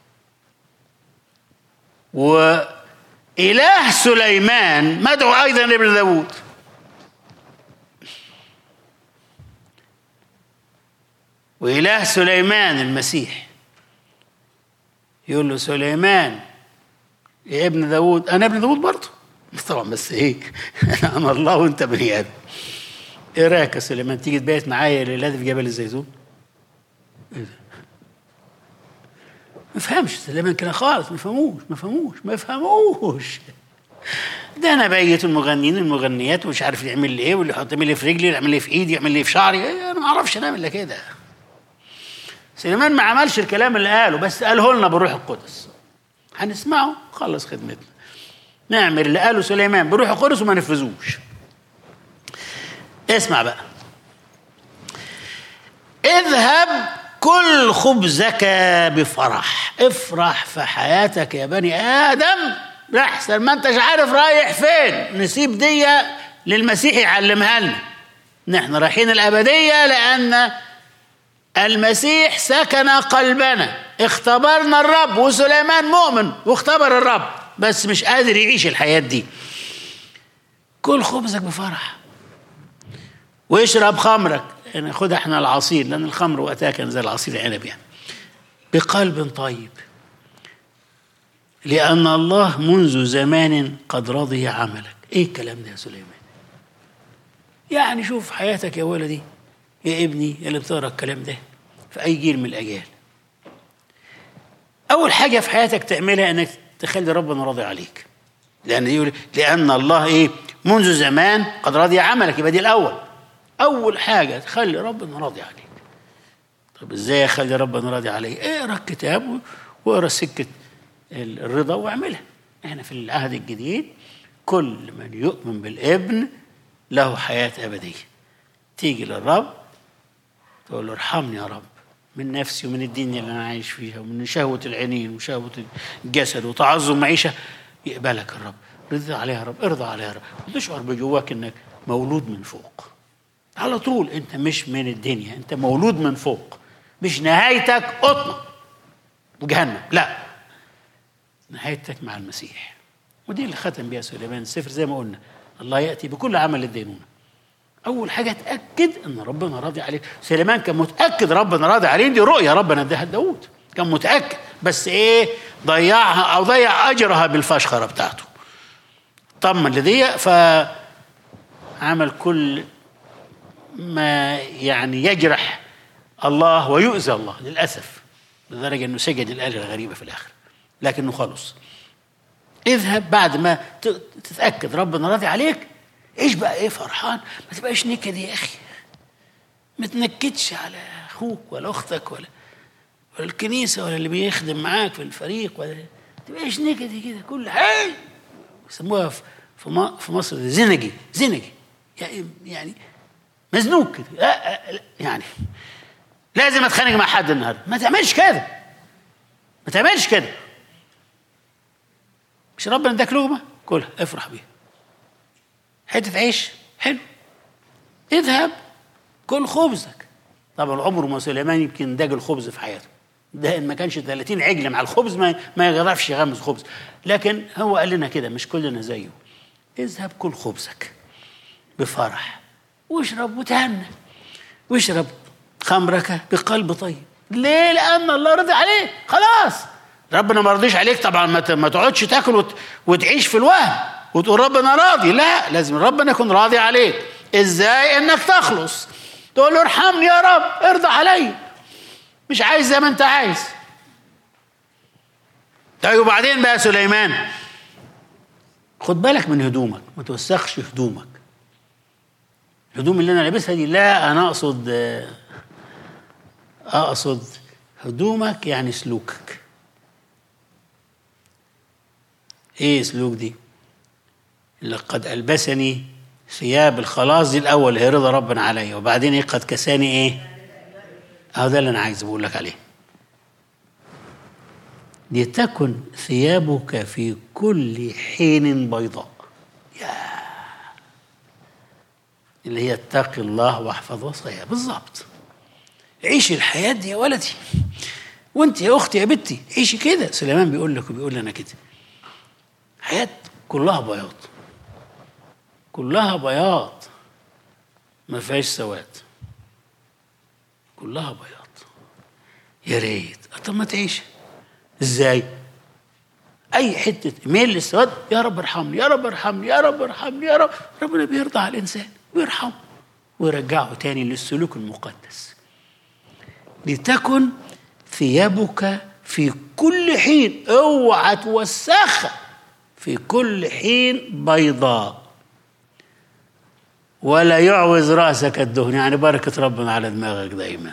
وإله سليمان مدعو أيضا ابن داود وإله سليمان المسيح يقول له سليمان يا ابن داود أنا ابن داود برضه طبعا بس إيه أنا الله وأنت بني آدم إيه رأيك يا سليمان تيجي تبيت معايا الليلة دي في جبل الزيتون؟ إيه ده؟ ما فهمش سليمان كده خالص ما فهموش ما فهموش ما فهموش ده انا بيت المغنيين المغنيات ومش عارف يعمل لي ايه واللي يحط لي في رجلي يعمل لي في ايدي يعمل لي في شعري إيه انا ما اعرفش نعمل الا كده سليمان ما عملش الكلام اللي قاله بس قاله لنا بالروح القدس هنسمعه خلص خدمتنا نعمل اللي قاله سليمان بالروح القدس وما نفذوش اسمع بقى اذهب كل خبزك بفرح افرح في حياتك يا بني ادم احسن ما انتش عارف رايح فين نسيب دي للمسيح يعلمها لنا نحن رايحين الابديه لان المسيح سكن قلبنا اختبرنا الرب وسليمان مؤمن واختبر الرب بس مش قادر يعيش الحياه دي كل خبزك بفرح واشرب خمرك يعني خد احنا العصير لان الخمر وقتها كان زي العصير عنب يعني بقلب طيب لان الله منذ زمان قد رضي عملك ايه الكلام ده يا سليمان يعني شوف حياتك يا ولدي يا ابني اللي بتقرا الكلام ده في اي جيل من الاجيال اول حاجه في حياتك تعملها انك تخلي ربنا راضي عليك لان يقول لان الله ايه منذ زمان قد رضي عملك يبقى دي الاول اول حاجه تخلي ربنا راضي عليك طب ازاي اخلي ربنا راضي علي اقرا الكتاب واقرا سكه الرضا واعملها احنا في العهد الجديد كل من يؤمن بالابن له حياه ابديه تيجي للرب تقول له ارحمني يا رب من نفسي ومن الدنيا اللي انا عايش فيها ومن شهوه العينين وشهوه الجسد وتعظم المعيشه يقبلك الرب رضا عليها يا رب ارضى عليها يا رب وتشعر بجواك انك مولود من فوق على طول انت مش من الدنيا انت مولود من فوق مش نهايتك قطنه وجهنم لا نهايتك مع المسيح ودي اللي ختم بيها سليمان السفر زي ما قلنا الله ياتي بكل عمل الدينونه اول حاجه اتاكد ان ربنا راضي عليك سليمان كان متاكد ربنا راضي عليه دي رؤيه ربنا اداها لداود كان متاكد بس ايه ضيعها او ضيع اجرها بالفشخره بتاعته طمن لدي فعمل كل ما يعني يجرح الله ويؤذى الله للاسف لدرجه انه سجد الاله الغريبه في الاخر لكنه خلص اذهب بعد ما تتاكد ربنا راضي عليك ايش بقى ايه فرحان ما تبقاش نكد يا اخي ما تنكدش على اخوك ولا اختك ولا ولا الكنيسه ولا اللي بيخدم معاك في الفريق ولا ما تبقاش نكد كده كل حاجه يسموها في في مصر زنجي زنجي يعني يعني مزنوق كده يعني لازم اتخانق مع حد النهارده ما تعملش كده ما تعملش كده مش ربنا اداك لقمه كلها افرح بيها حته عيش حلو اذهب كل خبزك طبعا عمره ما سليمان يمكن داج الخبز في حياته ده ان ما كانش 30 عجل مع الخبز ما ما يعرفش يغمس خبز لكن هو قال لنا كده مش كلنا زيه اذهب كل خبزك بفرح واشرب وتهنى واشرب خمرك بقلب طيب ليه لان الله رضي عليك خلاص ربنا ما رضيش عليك طبعا ما تقعدش تاكل وت... وتعيش في الوهم وتقول ربنا راضي لا لازم ربنا يكون راضي عليك ازاي انك تخلص تقول له ارحمني يا رب ارضى علي مش عايز زي ما انت عايز طيب وبعدين بقى سليمان خد بالك من هدومك ما توسخش هدومك الهدوم اللي انا لابسها دي لا انا اقصد اقصد هدومك يعني سلوكك ايه سلوك دي لقد البسني ثياب الخلاص دي الاول هي رضا ربنا عليا وبعدين ايه قد كساني ايه اهو ده اللي انا عايز بقول لك عليه لتكن ثيابك في كل حين بيضاء يا اللي هي اتقي الله واحفظ وصايا بالظبط عيشي الحياة دي يا ولدي وانت يا اختي يا بنتي عيشي كده سليمان بيقول لك وبيقول لنا كده حياة كلها بياض كلها بياض ما فيهاش سواد كلها بياض يا ريت طب ما تعيش ازاي اي حته ميل للسواد يا رب ارحمني يا رب ارحمني يا رب ارحمني يا رب ربنا بيرضى على الانسان ويرحمه ويرجعه تاني للسلوك المقدس لتكن ثيابك في كل حين اوعى توسخها في كل حين بيضاء ولا يعوز راسك الدهن يعني بركه ربنا على دماغك دايما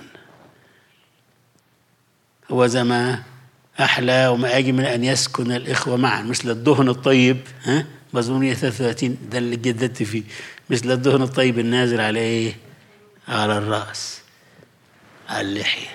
هو زي ما احلى وما اجمل ان يسكن الاخوه معا مثل الدهن الطيب ها مزمونية 33 ده اللي جددت فيه مثل الدهن الطيب النازل على ايه؟ على الراس على اللحيه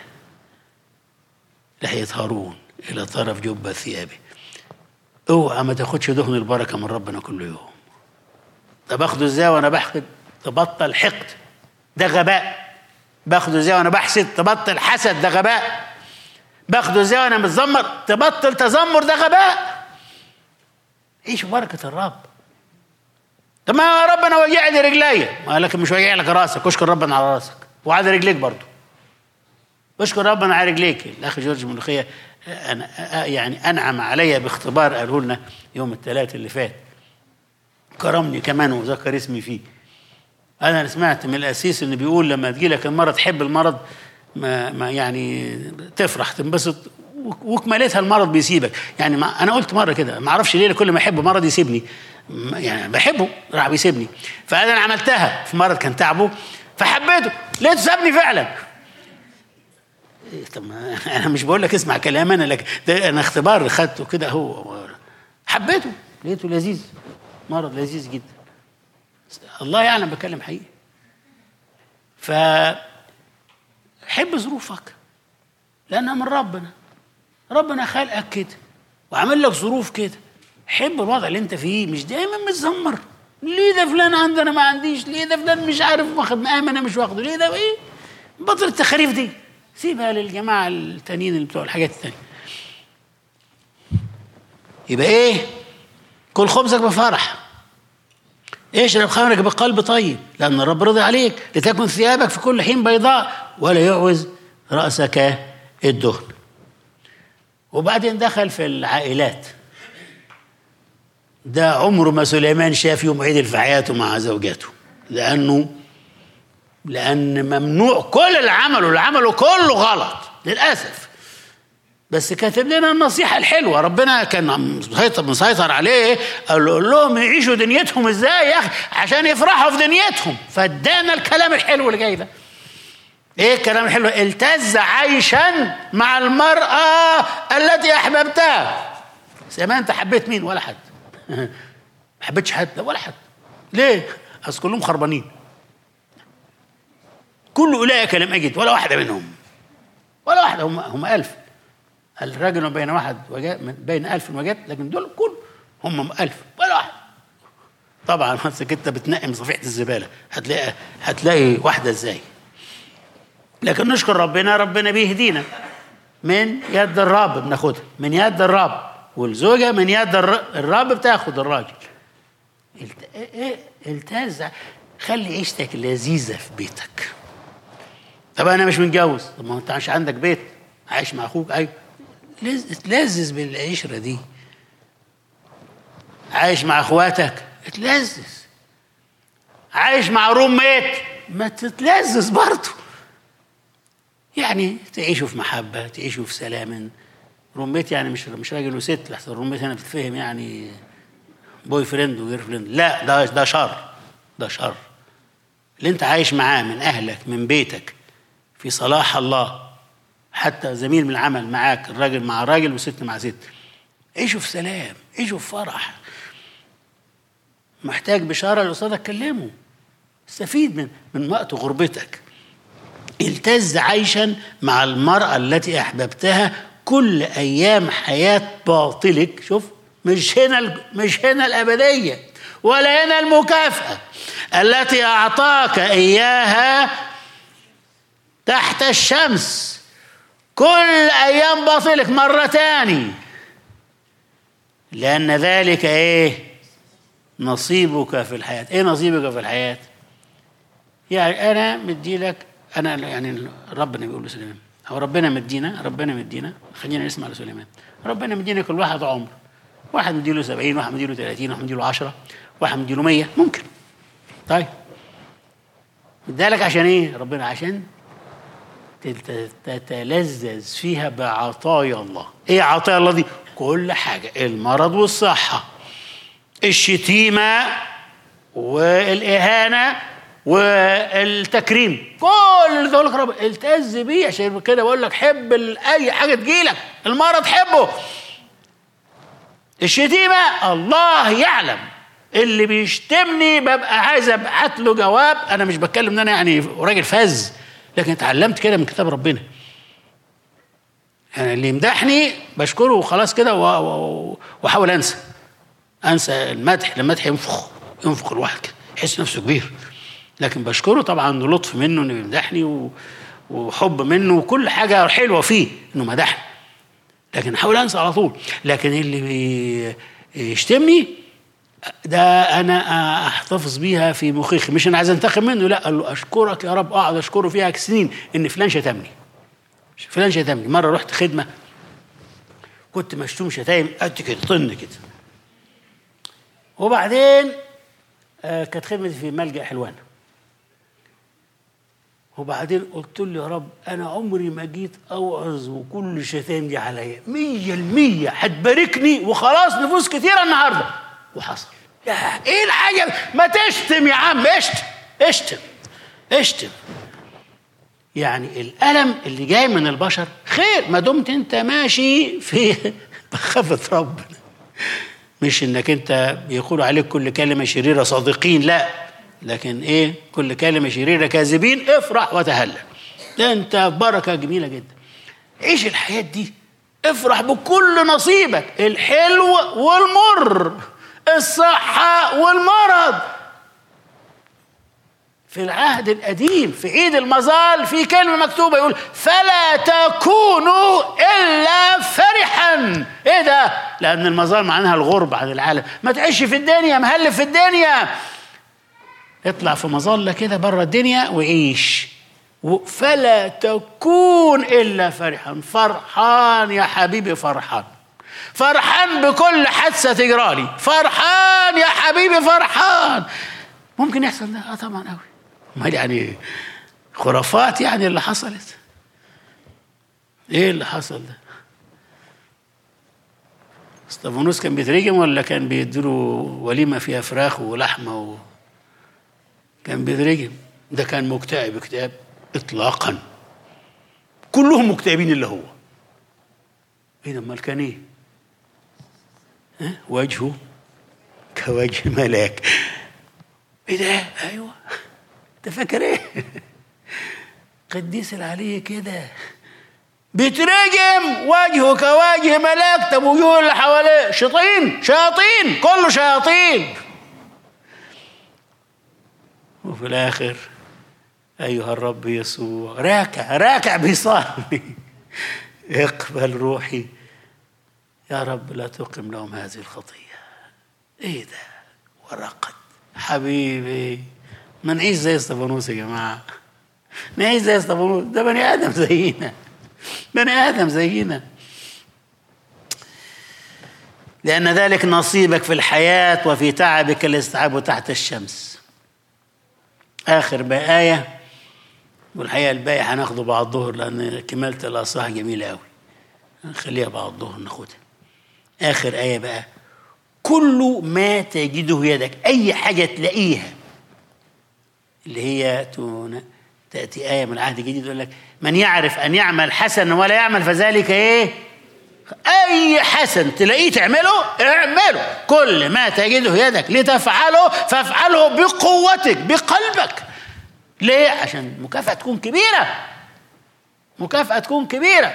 لحيه هارون الى طرف جبه ثيابه اوعى ما تاخدش دهن البركه من ربنا كل يوم طب اخده ازاي وانا بحقد تبطل حقد ده غباء باخده ازاي وانا بحسد تبطل حسد ده غباء باخده ازاي وانا متذمر تبطل تذمر ده غباء عيش بركه الرب طب ما ربنا وجع لي رجليا ما لكن مش وجع لك راسك اشكر ربنا على راسك وعلى رجليك برضه اشكر ربنا على رجليك الاخ جورج ملوخيه أنا يعني انعم علي باختبار قاله لنا يوم الثلاث اللي فات كرمني كمان وذكر اسمي فيه انا سمعت من الاسيس انه بيقول لما تجي لك المرض تحب المرض ما, ما يعني تفرح تنبسط وكمالتها المرض بيسيبك يعني ما انا قلت مره كده ما اعرفش ليه كل ما احب مرض يسيبني يعني بحبه راح بيسيبني فانا عملتها في مرض كان تعبه فحبيته لقيته سابني فعلا طب انا مش بقول لك اسمع كلام انا لك ده انا اختبار خدته كده هو حبيته لقيته لذيذ مرض لذيذ جدا الله يعلم بكلم حقيقي ف حب ظروفك لانها من ربنا ربنا خلقك كده وعامل لك ظروف كده حب الوضع اللي انت فيه مش دايما متذمر ليه ده فلان عنده انا ما عنديش ليه ده فلان مش عارف واخد مقام انا مش واخده ليه ده ايه بطل التخاريف دي سيبها للجماعه التانيين اللي بتوع الحاجات التانيه يبقى ايه كل خبزك بفرح اشرب خمرك بقلب طيب لان الرب رضي عليك لتكن ثيابك في كل حين بيضاء ولا يعوز راسك الدهن وبعدين دخل في العائلات ده عمره ما سليمان شاف يوم عيد في حياته مع زوجاته لانه لان ممنوع كل اللي عمله اللي عمله كله غلط للاسف بس كاتب لنا النصيحه الحلوه ربنا كان مسيطر مسيطر عليه قال لهم يعيشوا دنيتهم ازاي يا اخي عشان يفرحوا في دنيتهم فادانا الكلام الحلو اللي جاي ده ايه الكلام الحلو التز عيشا مع المراه التي احببتها زمان انت حبيت مين ولا حد ما حبيتش حد ولا حد ليه اصل كلهم خربانين كل اولئك لم اجد ولا واحده منهم ولا واحده هم هم ألف الرجل بين واحد وجاء بين ألف وجاء لكن دول كل هم ألف ولا واحد طبعا مسك انت بتنقي صفيحه الزباله هتلاقي هتلاقي واحده ازاي لكن نشكر ربنا ربنا بيهدينا من يد الرب بناخدها من يد الرب والزوجه من يد الرب بتاخد الراجل التاز خلي عيشتك لذيذه في بيتك طب انا مش متجوز طب ما انت مش عندك بيت عايش مع اخوك ايوه اتلذذ بالعشره دي عايش مع اخواتك اتلذذ عايش مع روم ميت ما تتلذذ برضه يعني تعيشوا في محبه تعيشوا في سلام روميت يعني مش مش راجل وست لحسن الروميت هنا بتتفهم يعني بوي فريند وغير فريند لا ده ده شر ده شر اللي انت عايش معاه من اهلك من بيتك في صلاح الله حتى زميل من العمل معاك الراجل مع راجل وست مع ست عيشوا في سلام عيشوا في فرح محتاج بشارة اللي قصادك كلمه استفيد من من وقت غربتك التز عيشا مع المرأة التي أحببتها كل أيام حياة باطلك شوف مش هنا مش هنا الأبدية ولا هنا المكافأة التي أعطاك إياها تحت الشمس كل أيام باطلك مرة تاني لأن ذلك إيه نصيبك في الحياة إيه نصيبك في الحياة يعني أنا مدي لك أنا يعني ربنا بيقول لسليمان أو ربنا مدينا ربنا مدينا خلينا نسمع لسليمان ربنا مدينا كل واحد عمر واحد مديله 70 واحد مديله 30 واحد مديله 10 واحد مديله 100 ممكن طيب ادالك عشان ايه ربنا عشان تتلذذ فيها بعطايا الله ايه عطايا الله دي كل حاجة المرض والصحة الشتيمة والإهانة والتكريم كل دول رب التز بيه عشان كده بقول لك حب اي حاجه تجيلك المرض حبه الشتيمه الله يعلم اللي بيشتمني ببقى عايز ابعت له جواب انا مش بتكلم ان انا يعني راجل فز لكن اتعلمت كده من كتاب ربنا يعني اللي يمدحني بشكره وخلاص كده واحاول انسى انسى المدح لما المدح ينفخ ينفخ الواحد كده يحس نفسه كبير لكن بشكره طبعا لطف منه انه يمدحني وحب منه وكل حاجه حلوه فيه انه مدحني لكن احاول انسى على طول لكن اللي يشتمني ده انا احتفظ بيها في مخيخي مش انا عايز انتقم منه لا قال له اشكرك يا رب اقعد اشكره فيها سنين ان فلان شتمني فلان شتمني مره رحت خدمه كنت مشتوم شتايم قد كده طن كده وبعدين آه كانت خدمتي في ملجأ حلوان وبعدين قلت له يا رب انا عمري ما جيت اوعظ وكل الشتايم دي عليا مية المية هتباركني وخلاص نفوس كتيرة النهارده وحصل يا ايه الحاجة ما تشتم يا عم اشتم اشتم اشتم يعني الألم اللي جاي من البشر خير ما دمت انت ماشي في مخافة ربنا مش انك انت بيقولوا عليك كل كلمة شريرة صادقين لا لكن ايه كل كلمة شريرة كاذبين افرح وتهلل ده انت بركه جميله جدا عيش الحياه دي افرح بكل نصيبك الحلو والمر الصحه والمرض في العهد القديم في عيد المظال في كلمه مكتوبه يقول فلا تكونوا الا فرحا ايه ده لان المظال معناها الغربه عن العالم ما تعيش في الدنيا مهلف في الدنيا اطلع في مظله كده بره الدنيا وعيش فلا تكون الا فرحا فرحان يا حبيبي فرحان فرحان بكل حادثه تجرالي فرحان يا حبيبي فرحان ممكن يحصل ده اه طبعا قوي امال يعني خرافات يعني اللي حصلت ايه اللي حصل ده اسطفانوس كان بيترجم ولا كان بيديله وليمه فيها فراخ ولحمه و... كان بيترجم ده كان مكتئب اكتئاب اطلاقا كلهم مكتئبين الا هو ايه ده امال كان ايه ها؟ وجهه كوجه ملاك ايه ده ايوه انت فاكر ايه قديس العلي كده بيترجم وجهه كوجه ملاك طب وجوه اللي حواليه شياطين شياطين كله شياطين وفي الاخر ايها الرب يسوع راكع راكع بيصلي اقبل روحي يا رب لا تقم لهم هذه الخطيه ايه ده ورقد حبيبي ما نعيش زي اسطفانوس يا جماعه نعيش زي اسطفانوس ده بني ادم زينا بني ادم زينا لان ذلك نصيبك في الحياه وفي تعبك الاستعاب تحت الشمس اخر بقى ايه والحقيقه الباقي هناخده بعد الظهر لان كمالة الاصح جميله قوي نخليها بعد الظهر ناخدها اخر ايه بقى كل ما تجده يدك اي حاجه تلاقيها اللي هي تاتي ايه من العهد الجديد يقول لك من يعرف ان يعمل حسنا ولا يعمل فذلك ايه اي حسن تلاقيه تعمله اعمله كل ما تجده يدك لتفعله فافعله بقوتك بقلبك ليه عشان المكافاه تكون كبيره مكافاه تكون كبيره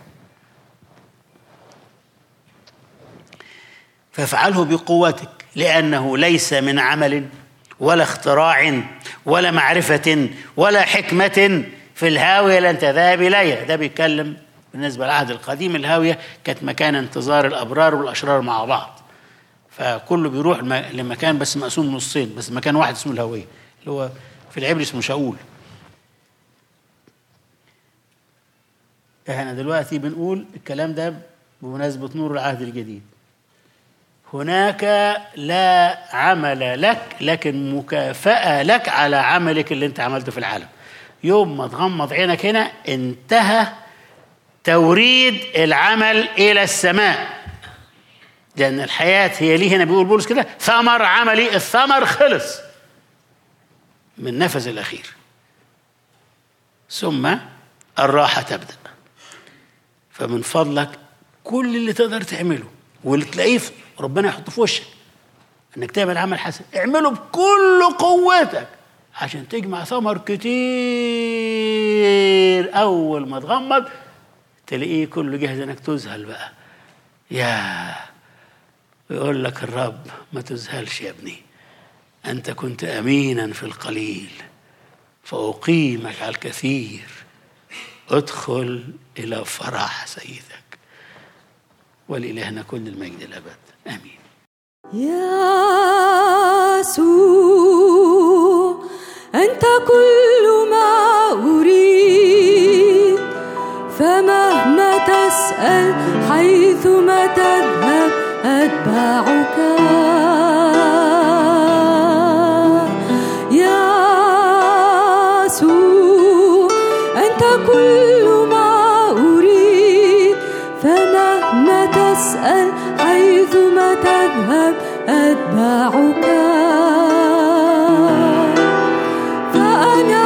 فافعله بقوتك لانه ليس من عمل ولا اختراع ولا معرفه ولا حكمه في الهاويه لن تذهب اليها ده بيتكلم بالنسبه للعهد القديم الهاويه كانت مكان انتظار الابرار والاشرار مع بعض فكله بيروح لمكان بس مقسوم نصين بس مكان واحد اسمه الهويه اللي هو في العبر اسمه شاول احنا دلوقتي بنقول الكلام ده بمناسبه نور العهد الجديد هناك لا عمل لك لكن مكافأة لك على عملك اللي انت عملته في العالم يوم ما تغمض عينك هنا انتهى توريد العمل إلى السماء لأن الحياة هي ليه هنا بيقول بولس كده ثمر عملي الثمر خلص من النفس الأخير ثم الراحة تبدأ فمن فضلك كل اللي تقدر تعمله واللي تلاقيه ربنا يحطه في وشك انك تعمل عمل حسن اعمله بكل قوتك عشان تجمع ثمر كتير اول ما تغمض تلاقيه كله جاهز انك تذهل بقى يا يقول لك الرب ما تذهلش يا ابني انت كنت امينا في القليل فاقيمك على الكثير ادخل الى فرح سيدك ولإلهنا كل المجد الأبد آمين يسوع أنت كل ما أريد فمهما تسأل حيثما تذهب أتبعك يسوع أنت كل ما أريد فمهما تسأل حيثما تذهب أتبعك فأنا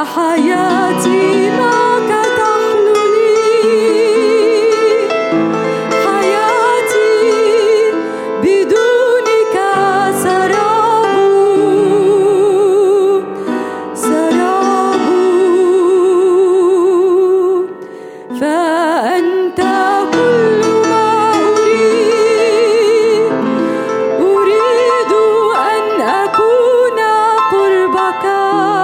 حياتي معك تحلو لي حياتي بدونك سراب سراب فأنت كل ما أريد أريد أن أكون قربك